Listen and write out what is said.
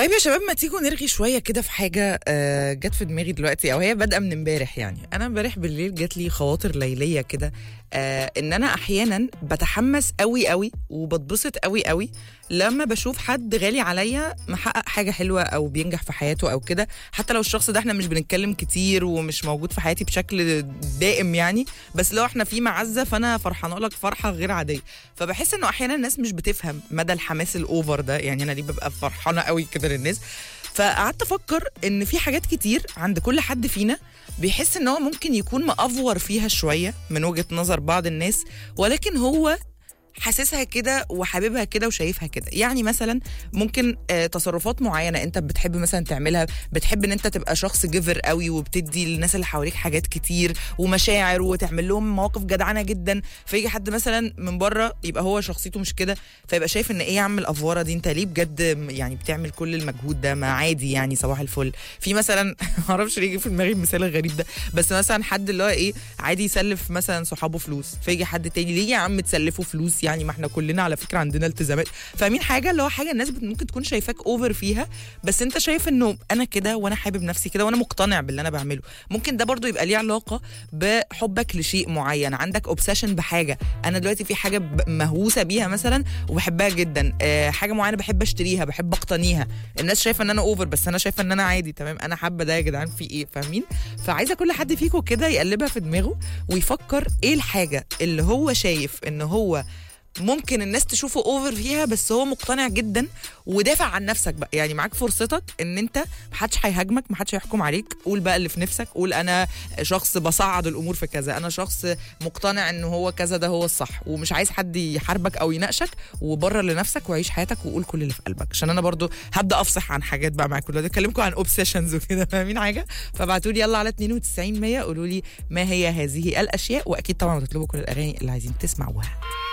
طيب يا شباب ما تيجوا نرغي شويه كده في حاجه آه، جت في دماغي دلوقتي او هي بادئه من امبارح يعني انا امبارح بالليل جات لي خواطر ليليه كده آه، ان انا احيانا بتحمس قوي قوي وبتبسط قوي قوي لما بشوف حد غالي عليا محقق حاجه حلوه او بينجح في حياته او كده حتى لو الشخص ده احنا مش بنتكلم كتير ومش موجود في حياتي بشكل دائم يعني بس لو احنا في معزه فانا فرحانه لك فرحه غير عاديه فبحس انه احيانا الناس مش بتفهم مدى الحماس الاوفر ده يعني انا ليه ببقى فرحانه قوي كده للناس فقعدت افكر ان في حاجات كتير عند كل حد فينا بيحس ان هو ممكن يكون مأفور فيها شويه من وجهه نظر بعض الناس ولكن هو حاسسها كده وحاببها كده وشايفها كده يعني مثلا ممكن آه تصرفات معينه انت بتحب مثلا تعملها بتحب ان انت تبقى شخص جيفر قوي وبتدي للناس اللي حواليك حاجات كتير ومشاعر وتعمل لهم مواقف جدعانه جدا فيجي حد مثلا من بره يبقى هو شخصيته مش كده فيبقى شايف ان ايه يا عم الافوره دي انت ليه بجد يعني بتعمل كل المجهود ده ما عادي يعني صباح الفل في مثلا معرفش ليه يجي في دماغي المثال الغريب ده بس مثلا حد اللي هو ايه عادي يسلف مثلا صحابه فلوس فيجي حد تاني ليه يا عم تسلفوا فلوس يعني ما احنا كلنا على فكره عندنا التزامات فاهمين حاجه اللي هو حاجه الناس بت- ممكن تكون شايفاك اوفر فيها بس انت شايف انه انا كده وانا حابب نفسي كده وانا مقتنع باللي انا بعمله ممكن ده برضو يبقى ليه علاقه بحبك لشيء معين عندك اوبسيشن بحاجه انا دلوقتي في حاجه ب- مهووسه بيها مثلا وبحبها جدا آه حاجه معينه بحب اشتريها بحب اقتنيها الناس شايفه ان انا اوفر بس انا شايفه ان انا عادي تمام انا حابه ده يا جدعان في ايه فاهمين فعايزه كل حد فيكم كده يقلبها في دماغه ويفكر ايه الحاجه اللي هو شايف ان هو ممكن الناس تشوفه اوفر فيها بس هو مقتنع جدا ودافع عن نفسك بقى يعني معاك فرصتك ان انت محدش هيهاجمك محدش هيحكم عليك قول بقى اللي في نفسك قول انا شخص بصعد الامور في كذا انا شخص مقتنع ان هو كذا ده هو الصح ومش عايز حد يحاربك او يناقشك وبره لنفسك وعيش حياتك وقول كل اللي في قلبك عشان انا برضو هبدا افصح عن حاجات بقى معاكم دلوقتي اكلمكم عن اوبسيشنز وكده فاهمين حاجه فابعتوا لي يلا على 92 100 قولوا لي ما هي هذه الاشياء واكيد طبعا تطلبوا كل الاغاني اللي عايزين تسمعوها